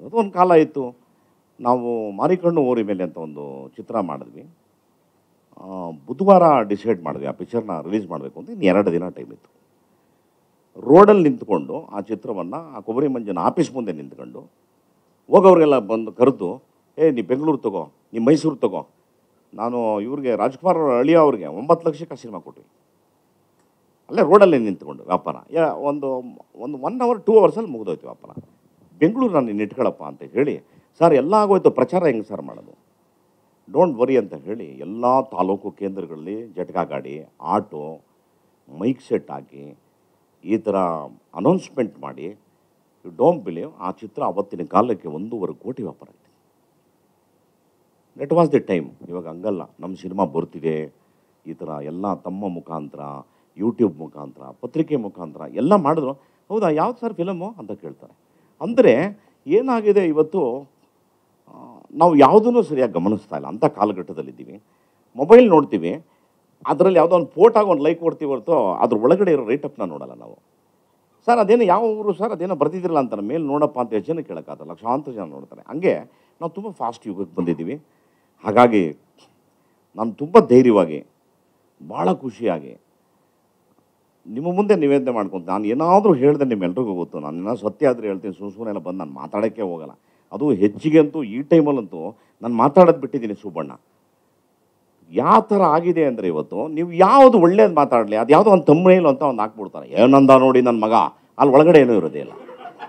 ಅದು ಒಂದು ಕಾಲ ಇತ್ತು ನಾವು ಮಾರಿಕಣ್ಣು ಓರಿ ಮೇಲೆ ಅಂತ ಒಂದು ಚಿತ್ರ ಮಾಡಿದ್ವಿ ಆ, ಬುಧವಾರ ಡಿಸೈಡ್ ಮಾಡಿದ್ವಿ ಆ ಪಿಕ್ಚರ್ನ ರಿಲೀಸ್ ಮಾಡಬೇಕು ಅಂತ ಇನ್ನು ಎರಡು ದಿನ ಟೈಮ್ ಇತ್ತು ರೋಡಲ್ಲಿ ನಿಂತ್ಕೊಂಡು ಆ ಚಿತ್ರವನ್ನು ಆ ಕೊಬ್ಬರಿ ಮಂಜನ ಆಫೀಸ್ ಮುಂದೆ ನಿಂತ್ಕೊಂಡು ಹೋಗೋರಿಗೆಲ್ಲ ಬಂದು ಕರೆದು ಏ ನೀ ಬೆಂಗಳೂರು ತಗೋ ನೀ ಮೈಸೂರು ತಗೋ ನಾನು ಇವ್ರಿಗೆ ರಾಜ್ಕುಮಾರ್ ಅವ್ರ ಅಳಿಯ ಅವ್ರಿಗೆ ಒಂಬತ್ತು ಲಕ್ಷಕ್ಕೆ ಸಿನಿಮಾ ಕೊಟ್ವಿ ಅಲ್ಲೇ ರೋಡಲ್ಲೇ ನಿಂತ್ಕೊಂಡು ವ್ಯಾಪಾರ ಯಾ ಒಂದು ಒಂದು ಒನ್ ಅವರ್ ಟೂ ಅವರ್ಸಲ್ಲಿ ಮುಗಿದೋಯ್ತು ವ್ಯಾಪಾರ ಬೆಂಗಳೂರು ನಾನು ನಿನ್ನ ಇಟ್ಕೊಳಪ್ಪ ಅಂತ ಹೇಳಿ ಸರ್ ಎಲ್ಲ ಆಗೋಯ್ತು ಪ್ರಚಾರ ಹೆಂಗೆ ಸರ್ ಮಾಡೋದು ಡೋಂಟ್ ವರಿ ಅಂತ ಹೇಳಿ ಎಲ್ಲ ತಾಲೂಕು ಕೇಂದ್ರಗಳಲ್ಲಿ ಜಟಕಾ ಗಾಡಿ ಆಟೋ ಮೈಕ್ ಸೆಟ್ ಹಾಕಿ ಈ ಥರ ಅನೌನ್ಸ್ಮೆಂಟ್ ಮಾಡಿ ಡೋಂಟ್ ಬಿಲೀವ್ ಆ ಚಿತ್ರ ಅವತ್ತಿನ ಕಾಲಕ್ಕೆ ಒಂದೂವರೆ ಕೋಟಿ ವ್ಯಾಪಾರ ಆಯಿತು ದಟ್ ವಾಸ್ ದಿ ಟೈಮ್ ಇವಾಗ ಹಂಗಲ್ಲ ನಮ್ಮ ಸಿನಿಮಾ ಬರ್ತಿದೆ ಈ ಥರ ಎಲ್ಲ ತಮ್ಮ ಮುಖಾಂತರ ಯೂಟ್ಯೂಬ್ ಮುಖಾಂತರ ಪತ್ರಿಕೆ ಮುಖಾಂತರ ಎಲ್ಲ ಮಾಡಿದ್ರು ಹೌದಾ ಯಾವ್ದು ಸರ್ ಫಿಲಮು ಅಂತ ಕೇಳ್ತಾರೆ ಅಂದರೆ ಏನಾಗಿದೆ ಇವತ್ತು ಆ, ನಾವು ಯಾವುದನ್ನು ಸರಿಯಾಗಿ ಗಮನಿಸ್ತಾ ಇಲ್ಲ ಅಂಥ ಕಾಲಘಟ್ಟದಲ್ಲಿದ್ದೀವಿ ಮೊಬೈಲ್ ನೋಡ್ತೀವಿ ಅದರಲ್ಲಿ ಯಾವುದೋ ಒಂದು ಫೋಟಾಗಿ ಒಂದು ಲೈಕ್ ಕೊಡ್ತೀವಿ ಹೊರತು ಅದ್ರ ಒಳಗಡೆ ಇರೋ ರೇಟಪ್ನ ನೋಡಲ್ಲ ನಾವು ಸರ್ ಅದೇನು ಯಾವ ಊರು ಸರ್ ಅದೇನೋ ಬರ್ತಿದ್ದಿಲ್ಲ ಅಂತಾರೆ ಮೇಲೆ ನೋಡಪ್ಪ ಅಂತ ಎಷ್ಟು ಜನ ಕೇಳೋಕ್ಕಾಗಲ್ಲ ಲಕ್ಷಾಂತರ ಜನ ನೋಡ್ತಾರೆ ಹಂಗೆ ನಾವು ತುಂಬ ಫಾಸ್ಟ್ ಯುಗಕ್ಕೆ ಬಂದಿದ್ದೀವಿ ಹಾಗಾಗಿ ನಾನು ತುಂಬ ಧೈರ್ಯವಾಗಿ ಭಾಳ ಖುಷಿಯಾಗಿ ನಿಮ್ಮ ಮುಂದೆ ನಿವೇದನೆ ಮಾಡ್ಕೊಂತ ನಾನು ಏನಾದರೂ ಹೇಳಿದೆ ನಿಮ್ಮೆಲ್ರಿಗೂ ಗೊತ್ತು ನಾನು ಏನೋ ಸತ್ಯ ಆದರೆ ಹೇಳ್ತೀನಿ ಸುಮ್ಮನೆ ಸುಮ್ಮನೆ ಎಲ್ಲ ಬಂದು ನಾನು ಮಾತಾಡೋಕ್ಕೆ ಹೋಗಲ್ಲ ಅದು ಹೆಚ್ಚಿಗೆ ಅಂತೂ ಈ ಟೈಮಲ್ಲಂತೂ ನಾನು ಮಾತಾಡೋದು ಬಿಟ್ಟಿದ್ದೀನಿ ಸುಬ್ಬಣ್ಣ ಯಾವ ಥರ ಆಗಿದೆ ಅಂದರೆ ಇವತ್ತು ನೀವು ಯಾವುದು ಒಳ್ಳೇದು ಮಾತಾಡಲಿ ಅದು ಯಾವುದೋ ಒಂದು ತಮ್ಮನೇಲು ಅಂತ ಒಂದು ಹಾಕ್ಬಿಡ್ತಾರೆ ಏನಂದ ನೋಡಿ ನನ್ನ ಮಗ ಅಲ್ಲಿ ಒಳಗಡೆ ಏನೂ ಇರೋದೇ ಇಲ್ಲ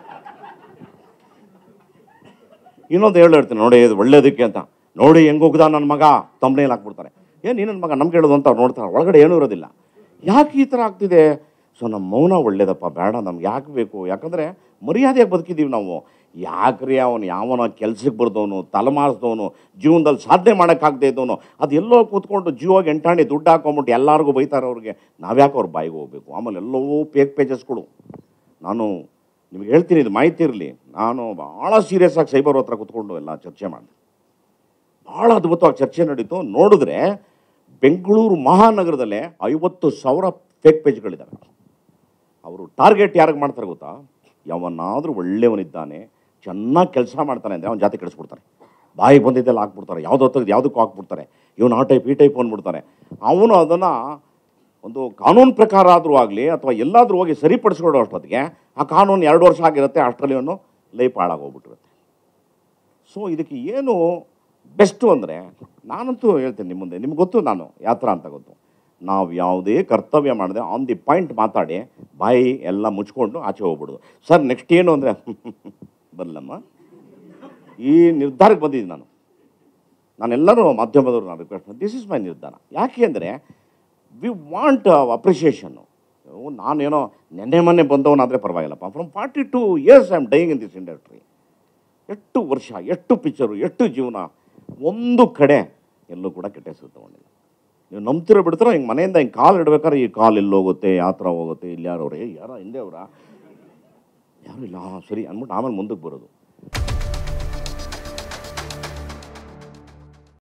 ಇನ್ನೊಂದು ಹೇಳು ಹೇಳ್ತೀನಿ ನೋಡಿ ಇದು ಒಳ್ಳೇದಕ್ಕೆ ಅಂತ ನೋಡಿ ಹೆಂಗೆ ಹೋಗ್ದ ನನ್ನ ಮಗ ತಮ್ಮನೇಲಿ ಹಾಕ್ಬಿಡ್ತಾರೆ ಏನು ನೀನು ನನ್ನ ಮಗ ನಮ್ಗೆ ಹೇಳೋದು ಅಂತ ಅವ್ರು ನೋಡ್ತಾರೆ ಒಳಗಡೆ ಏನೂ ಇರೋದಿಲ್ಲ ಯಾಕೆ ಈ ಥರ ಆಗ್ತಿದೆ ಸೊ ನಮ್ಮ ಮೌನ ಒಳ್ಳೇದಪ್ಪ ಬೇಡ ನಮ್ಗೆ ಯಾಕೆ ಬೇಕು ಯಾಕಂದರೆ ಮರ್ಯಾದೆಯಾಗಿ ಬದುಕಿದ್ದೀವಿ ನಾವು ಯಾಕ್ರಿ ಅವನು ಯಾವನ ಕೆಲ್ಸಕ್ಕೆ ಬರ್ದವನು ತಲೆಮಾರಿಸ್ದವನು ಜೀವನದಲ್ಲಿ ಸಾಧನೆ ಮಾಡೋಕ್ಕಾಗದೇ ಇದ್ದವನು ಅದು ಎಲ್ಲೋ ಕೂತ್ಕೊಂಡು ಜೀವಾಗ ಎಂಟಾಣಿ ದುಡ್ಡು ಹಾಕೊಂಬಿಟ್ಟು ಎಲ್ಲರಿಗೂ ಬೈತಾರೆ ಅವ್ರಿಗೆ ನಾವ್ಯಾಕೆ ಅವ್ರ ಬಾಯಿಗೆ ಹೋಗ್ಬೇಕು ಆಮೇಲೆ ಎಲ್ಲವೂ ಪೇಕ್ ಪೇಜಸ್ಗಳು ನಾನು ನಿಮಗೆ ಹೇಳ್ತೀನಿ ಇದು ಮಾಹಿತಿ ಇರಲಿ ನಾನು ಭಾಳ ಸೀರಿಯಸ್ ಆಗಿ ಸೈಬರ್ ಹತ್ರ ಕೂತ್ಕೊಂಡು ಎಲ್ಲ ಚರ್ಚೆ ಮಾಡಿದೆ ಭಾಳ ಅದ್ಭುತವಾಗಿ ಚರ್ಚೆ ನಡೀತು ನೋಡಿದ್ರೆ ಬೆಂಗಳೂರು ಮಹಾನಗರದಲ್ಲೇ ಐವತ್ತು ಸಾವಿರ ಫೇಕ್ ಪೇಜ್ಗಳಿದ್ದಾವೆ ಅವರು ಟಾರ್ಗೆಟ್ ಯಾರಿಗೆ ಮಾಡ್ತಾರೆ ಗೊತ್ತಾ ಯಾವನಾದರೂ ಒಳ್ಳೆಯವನಿದ್ದಾನೆ ಚೆನ್ನಾಗಿ ಕೆಲಸ ಮಾಡ್ತಾನೆ ಅಂದರೆ ಅವನ ಜಾತಿ ಕೆಡಿಸ್ಬಿಡ್ತಾರೆ ಬಾಯಿ ಬಂದಿದ್ದೆಲ್ಲ ಹಾಕ್ಬಿಡ್ತಾರೆ ಯಾವುದೋ ತೆಗೆದು ಯಾವುದಕ್ಕೂ ಹಾಕ್ಬಿಡ್ತಾರೆ ಇವನು ಆ ಟೈಪ್ ಈ ಟೈಪ್ ಅಂದ್ಬಿಡ್ತಾರೆ ಅವನು ಅದನ್ನು ಒಂದು ಕಾನೂನು ಪ್ರಕಾರ ಆದರೂ ಆಗಲಿ ಅಥವಾ ಎಲ್ಲಾದರೂ ಹೋಗಿ ಸರಿಪಡಿಸ್ಕೊಳ್ಳೋ ಅಷ್ಟೊತ್ತಿಗೆ ಆ ಕಾನೂನು ಎರಡು ವರ್ಷ ಆಗಿರುತ್ತೆ ಅಷ್ಟರಲ್ಲಿ ಅವನು ಲೈಫ್ ಹಾಳಾಗೋಗ್ಬಿಟ್ಟಿರುತ್ತೆ ಸೊ ಇದಕ್ಕೆ ಏನು ಬೆಸ್ಟು ಅಂದರೆ ನಾನಂತೂ ಹೇಳ್ತೀನಿ ನಿಮ್ಮ ಮುಂದೆ ನಿಮ್ಗೆ ಗೊತ್ತು ನಾನು ಯಾವ ಥರ ಅಂತ ಗೊತ್ತು ನಾವು ಯಾವುದೇ ಕರ್ತವ್ಯ ಮಾಡಿದೆ ಆನ್ ದಿ ಪಾಯಿಂಟ್ ಮಾತಾಡಿ ಬಾಯಿ ಎಲ್ಲ ಮುಚ್ಕೊಂಡು ಆಚೆ ಹೋಗ್ಬಿಡೋದು ಸರ್ ನೆಕ್ಸ್ಟ್ ಏನು ಅಂದರೆ ಬರಲಮ್ಮ ಈ ನಿರ್ಧಾರಕ್ಕೆ ಬಂದಿದ್ದೀನಿ ನಾನು ನಾನೆಲ್ಲರೂ ಮಾಧ್ಯಮದವರು ನಾನು ರಿಕ್ವೆಸ್ಟ್ ದಿಸ್ ಇಸ್ ಮೈ ನಿರ್ಧಾರ ಯಾಕೆ ಅಂದರೆ ವಿ ವಾಂಟ್ ಅಪ್ರಿಷಿಯೇಷನ್ನು ನಾನೇನೋ ನೆನ್ನೆ ಮೊನ್ನೆ ಬಂದವನಾದರೆ ಪರವಾಗಿಲ್ಲಪ್ಪ from forty two years I am dying in this industry ಎಷ್ಟು ವರ್ಷ ಎಷ್ಟು ಪಿಕ್ಚರು ಎಷ್ಟು ಜೀವನ ಒಂದು ಕಡೆ ಎಲ್ಲೂ ಕೂಡ ಕೆಟ್ಟ ಹೆಸರು ತೊಗೊಂಡಿಲ್ಲ ನೀವು ನಂಬ್ತಿರೋ ಬಿಡ್ತಾರೋ ಹಿಂಗೆ ಮನೆಯಿಂದ ಹಿಂಗೆ ಕಾಲು ಇಡ್ಬೇಕಾದ್ರೆ ಈ ಕಾಲು ಎಲ್ಲಿ ಹೋಗುತ್ತೆ ಯಾವ ಥರ ಹೋಗುತ್ತೆ ಇಲ್ಲಿ ಯಾರು ಅವ್ರೆ ಯಾರ ಹಿಂದೆ ಅವರ ಯಾರು ಇಲ್ಲ ಹಾಂ ಸರಿ ಅಂದ್ಬಿಟ್ಟು ಆಮೇಲೆ ಮುಂದಕ್ಕೆ ಬರೋದು